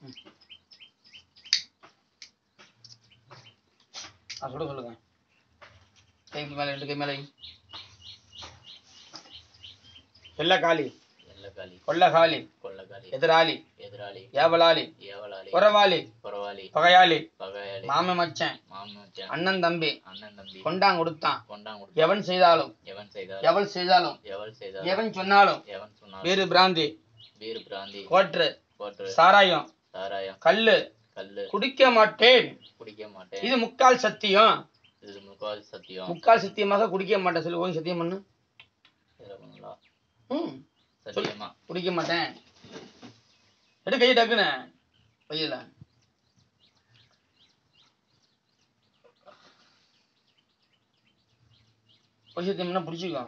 ஆ சொல்ல சொல்லுங்க கைக்கு மேலே ரெண்டு கை மேலே வெள்ள காளி எல்லக்காளி கொள்ள காளி கொள்ளக்காளி எதிராளி எதிராளி ஏவலாளி ஏவலாளி உறவாளி புறவாளி பகையாளி பகையாளி மாமன் மச்சான் மாமச்சான் அண்ணன் தம்பி அண்ணன் தம்பி கொண்டாங் கொடுத்தான் கொண்டான் கொடுத்தான் எவன் செய்தாலும் எவன் செய்தார் எவள் செய்தாலும் எவள் செய்தார் எவன் சொன்னாலும் எவன் சொன்னார் வீறு பிராந்தி வீறு பிராந்தி கோற்று போற்று சாராயம் சாராயம் கல்லு கல்லு குடிக்க மாட்டேன் குடிக்க மாட்டேன் இது முக்கால் சத்தியம் இது முக்கால் சத்தியம் முக்கால் சத்தியமாக குடிக்க மாட்டேன் சொல்லி ஓய் சத்தியம் பண்ணு இதில் பண்ணலாம் ம் சத்தியமா குடிக்க மாட்டேன் எடு கை டக்குன்னு பையில பொய் சத்தியம்னா பிடிச்சிக்கோ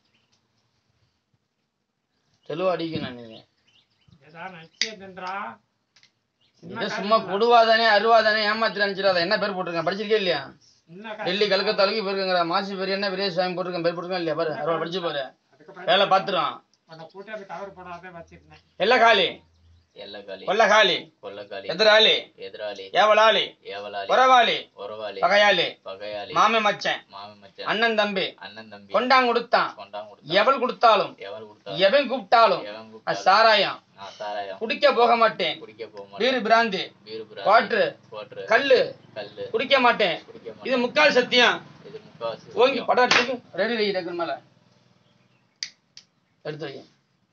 தெளிவா அடிக்கணும் நீங்க ஏதாவது நிச்சயம்ன்றா இதை சும்மா கொடுவாதானே அருவாதானே ஏமாத்திர நினைச்சிடாத என்ன பேர் போட்டிருக்கேன் படிச்சிருக்கே இல்லையா இன்னும் டெல்லி கல்கத்தாலுக்கு போயிருக்கேங்கிற மாசி பேர் என்ன பெரிய சுவாமி போட்டிருக்கேன் பேர் போட்டிருக்கேன் இல்லையா பாரு அருவா படிச்சு பாரு அதுக்கு வேலை பார்த்துரும் அந்த கூட்டாளி கவர் போடாத வச்சிருந்தேன் எல்ல காலி எல்லக்காளி கொல்ல காலி கொள்ளக்காளி எதிராளி எதிராளி ஏவலாளி ஏவலாளி உறவாளி உறவாளி பகையாளி பகையாளி மாமன் மச்சன் மாமி மச்சான் அண்ணன் தம்பி அண்ணன் தம்பி கொண்டாங் கொடுத்தான் கொண்டான் கொடுத்தான் எவள் கொடுத்தாலும் எவன் கொடுத்தார் எவன் கூப்பிட்டாலும் எவன் அது கூப்பிட்டார் சாராயம் நான் சாராயம் குடிக்க போக மாட்டேன் குடிக்க போக மாட்டேன் வீறு பிராந்தி வீறு கோற்று போற்று கல்லு கல்லு குடிக்க மாட்டேன் குடிக்க இது மாட்டேன் முக்கால் சத்தியம் இது முக்காவாசி ஓங்கி படாட்டுக்கு ரெடி வை டக்குன்னு மேல எடுத்து வை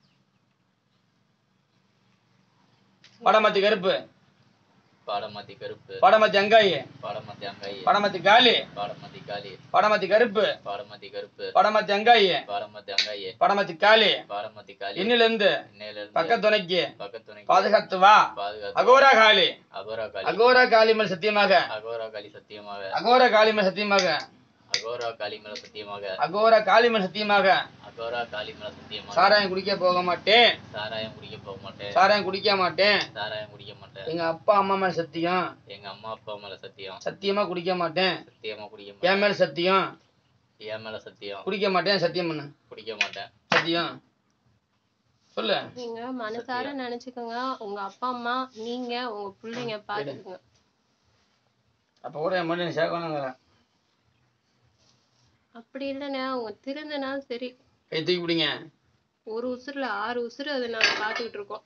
படமத்தி கருப்பு பாடமத்தி கருப்பு படமத்தி அங்காயி பாடமத்தி அங்காயி படமத்தி காலி பாடமத்தி காளி படமத்தி கருப்பு பாடமத்தி கருப்பு படமத்தி அங்காயி பாடமத்தி அங்காயி படமத்தி காலி பாடமத்தி காளி இன்னில இருந்து இன்னையில இருந்து பக்கத்துணைக்கு பக்கத்துணை பாதுகாத்து வா பாதுகாத்து அகோரா காளி அகோரா காளி அகோரா காளி மேல் சத்தியமாக அகோரா காளி சத்தியமாக அகோரா காளி மேல் சத்தியமாக அகோரா காளி மேல சத்தியமாக அகோரா காளி மேல் சத்தியமாக அகோரா காளி மேல சத்தியமாக சாராயம் குடிக்க போக மாட்டேன் சாராயம் குடிக்க போக மாட்டேன் சாராயம் குடிக்க மாட்டேன் சாராயம் குடிக்க மாட்டேன் எங்க அப்பா அம்மா மேல சத்தியம் எங்க அம்மா அப்பா மேல சத்தியம் சத்தியமா குடிக்க மாட்டேன் சத்தியமா குடிக்க என் மாட்டேன் மேல சத்தியம் என் மேல சத்தியம் குடிக்க மாட்டேன் சத்தியம் பண்ணு குடிக்க மாட்டேன் சத்தியம் சொல்லு நீங்க மனசார நினைச்சுக்கோங்க உங்க அப்பா அம்மா நீங்க உங்க பிள்ளைங்க பாத்துக்கோங்க அப்ப கூட என் மட்டும் சேர்க்கணுங்கிற அப்படி இல்லைண்ணே அவங்க திருந்தினா சரி கை தூக்கி பிடிங்க ஒரு உசுருல ஆறு உசுறு அதை நாங்க பாத்துக்கிட்டு இருக்கோம்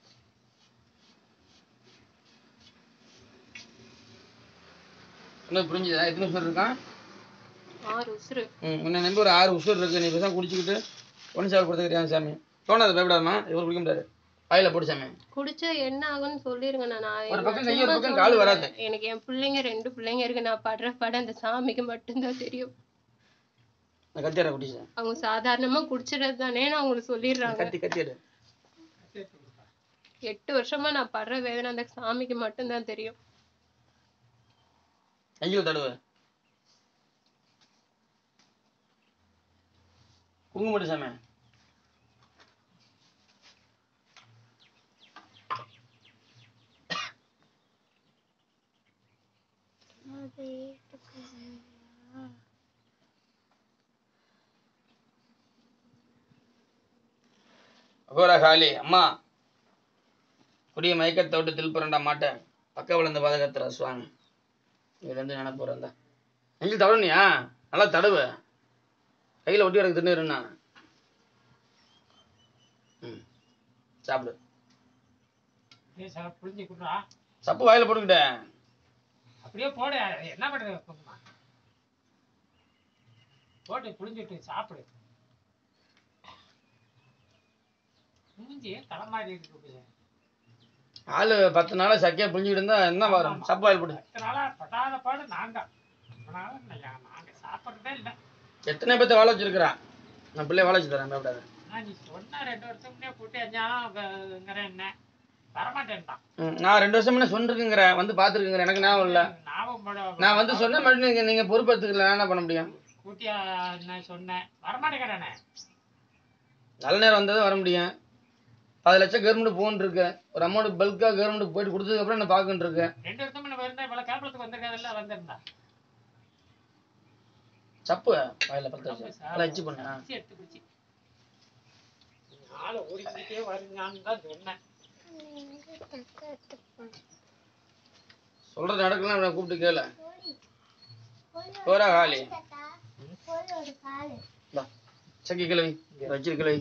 இன்னும் புரிஞ்சுதா எத்தனை உசுர் இருக்கான் ஆறு உசுறு ம் உன்னை நம்பி ஒரு ஆறு உசுர் இருக்கு நீ பேசாம குடிச்சுக்கிட்டு ஒன்று சாப்பிட கொடுத்துக்கிறியா சாமி தோணாது பயப்படாதம்மா இவர் குடிக்க முடியாது வாயில போடு சாமி குடிச்சா என்ன ஆகும்னு சொல்லிருங்க நான் ஒரு நான் பக்கம் கை, சும்மா ஒரு பக்கம் கால் சொல்றேன். வராது. எனக்கு என் பிள்ளைங்க ரெண்டு பிள்ளைங்க இருக்கு நான் படுற படம் அந்த சாமிக்கு மட்டும்தான் தெரியும் நான் கத்தியார குடிச்சேன் அவங்க சாதாரணமா குடிச்சிடுறது தானே நான் அவங்களுக்கு சொல்லிடுறாங்க கத்தி கத்தியாடு எட்டு வருஷமா நான் படுற வேதனை அந்த சாமிக்கு மட்டும்தான் தெரியும் நெஞ்சில் தடுவு குங்குமட்டு சாமி அகோரா காளி அம்மா குடிய மயக்கத்தை விட்டு திருப்புறண்டா மாட்டேன் பக்க விழுந்த பாதகத்துறா சுவாமி இதுலேருந்து நினைப்பு வரேன் நெஞ்சில் தடவுனியா நல்லா தடவு கையில் ஒட்டி கிடக்கு தின்னுருண்ணா ம் சாப்பிடு அப்படியே சார் புரிஞ்சு கொடுறா சப்பு வாயில போட்டுக்கிட்டேன் அப்படியே போடு என்ன பண்றது குங்குமா போட்டு புளிஞ்சிட்டு சாப்பிடு மூஞ்சி தலைமாரி இருக்கு ஆளு பத்து நாளா சக்கையா புரிஞ்சுக்கிட்டு இருந்தா என்ன வரும் சப்பு வாயில் போட்டு பத்து நாளா படாத பாடு நாங்க அதனால நான் நாங்க சாப்பிட்றதே இல்லை எத்தனை பேர்த்த வாழ வச்சிருக்கிறான் நான் பிள்ளை வாழ வச்சு தரேன் பயப்படாத நான் நீ சொன்ன ரெண்டு வருஷம் முன்னே கூட்டி அஞ்சாங்கிறேன் என்ன வரமாட்டேன்ட்டான் ம், நான் ரெண்டு வருஷம் முன்ன சொன்னிருக்குங்கிறேன் வந்து பார்த்துருக்குங்கிறேன் எனக்கு ஞாபகம் இல்லை ஞாபகம் பட- நான் வந்து சொன்ன மட்டும் நீங்க நீங்க பொறுப்பெடுத்துக்கல நான் என்ன பண்ண முடியும் கூட்டியா நான் சொன்னேன் வரமாட்டேங்கிறானே நல்ல நேரம் வந்ததும் வர முடியும் பத்து லட்சம் கவர்மெண்ட் போகணும் இருக்கு ஒரு அமௌண்ட் பல்காக கவர்மெண்ட் போயிட்டு கொடுத்ததுக்கு அப்புறம் நான் பார்க்கணும் இருக்கு ரெண்டு வருஷம் முன்ன இருந்தா இவ்வளவு கேப்பலத்துக்கு வந்திருக்காதுல்ல வந்திருந்தா சப்பு வாயில பத்து லட்சம் நல்லா எச்சு பண்ணு ஆ. குச்சி எடுத்து குச்சி ஆளை ஓடிக்கிட்டே வருங்கான்னு தான் சொன்னேன் சொல்றது நடக்கலாம் அவனை கூப்பிட்டு கேளு போரா காலி இந்தா, சக்கி கிளவி வச்சிரு கிளவி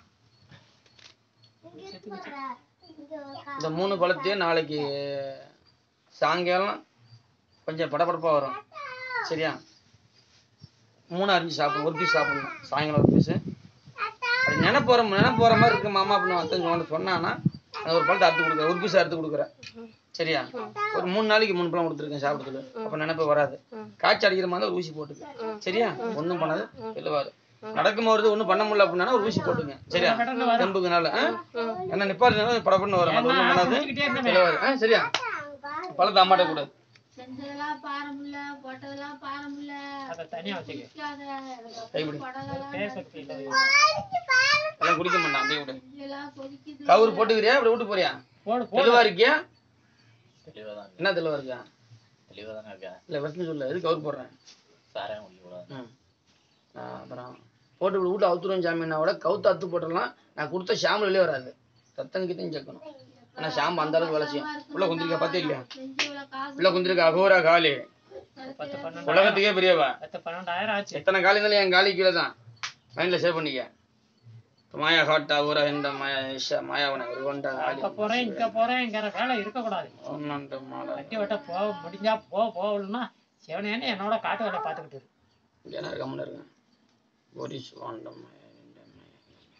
இந்த மூணு பழத்தையும் நாளைக்கு சாயங்காலம் கொஞ்சம் படபடப்பா வரும் சரியா மூணு அரிஞ்சு சாப்பிடணும் ஒரு பீஸ் சாப்பிடணும் சாயங்காலம் ஒரு பீஸ் அது நினைப்பு வர நினைப்பு வர மாதிரி இருக்கு மாமா அப்படின்னு வந்து உன்கிட்ட சொன்னான்னா நான் ஒரு பழத்தை அறுத்து கொடுக்குறேன் ஒரு பீஸ் அறுத்து கொடுக்குறேன் சரியா ஒரு மூணு நாளைக்கு மூணு பழம் கொடுத்துருக்கேன் சாப்பிடுறதுக்கு அப்ப நினைப்பு வராது காய்ச்சி அடிக்கிற மாதிரி ஒரு ஊசி போட்டுக்க சரியா ஒண்ணும் பண்ணாது இல்லவாது நடக்கும் போது ஒண்ணும் பண்ண முடியல அப்படின்னா ஒரு ஊசி போட்டுங்க சரியா தெம்புக்குனால ஆ? ஏன்னா நிப்பாட்டினால படப்படன்னு வரும் அது ஒண்ணும் பண்ணாது குடிச்சிக்கிட்டே இருந்தமே இல்லவாது ஆ சரியா பழத்தை அம்மாட்ட கூடாது செஞ்சதெல்லாம் பாரமில்ல போட்டதெல்லாம் பாரமில்ல அதை தனியா வச்சுக்க கைப்பிடி பேச எல்லாம் குடிக்க மாட்டான் அப்படியே விடு எல்லாம் கொதிக்குது கவுரு போட்டுக்கிறியா அப்படி விட்டு போறியா போடு போடு தெளிவா இருக்கியா தெளிவாக தான் என்ன தெளிவா இருக்கா தெளிவாக தானே இருக்கேன் இல்ல வெட்டு சொல்லு எதுக்கு கவுரு போடுறேன் சாரையும் குடிக்கூடாது ம். ஆ, அப்புறம் போட்டு இப்படி வீட்டு அவுத்துருவோம் சாமின்னா கூட கவுத்து அத்து போட்டுடலாம் நான் கொடுத்த ஷாம்பு வெளியே வராது ரத்தம் கித்தையும் சேர்க்கணும் ஆனா ஷாம்பு அந்த அளவுக்கு வேலை செய்யும் உள்ள குந்திருக்கா பார்த்தே இல்லையா செஞ்சு இவ்வளவு காசு உள்ள குந்திருக்கா அகோரா காலி பத்து பன்னெண்டு உலகத்துக்கே பெரியவா பத்து பன்னெண்டாயிரம் ஆச்சு எத்தனை காலி இருந்தாலும் என் காலி கீழே தான் மைண்ட்ல சேவ் பண்ணிக்க மாயா ஹாட்டா ஊரா இந்த மாயா இஷா மாயாவன ஒரு கொண்டா காலி அங்க போறேன் இங்க போறேங்கிற வேலை இருக்கக்கூடாது ஒன்னாண்டு மாடா வட்டி வட்ட போக முடிஞ்சா போ போகலன்னா சிவனேன்னு என்னோட காட்டு வேலை பார்த்துக்கிட்டு இரு. இங்கே என்ன கம்முன்னு இருக்கேன் போரிஸ் வாண்ட மாயா இந்த மாயா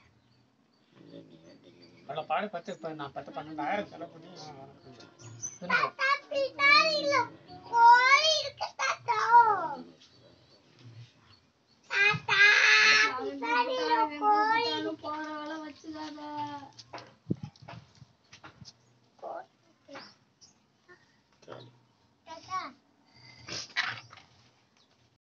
இவ்வளவு பாடு பத்து இப்ப நான் பத்து பன்னெண்டாயிரம் செலவு பண்ணி தின்னுவோம். போற வேலை வச்சுக்காத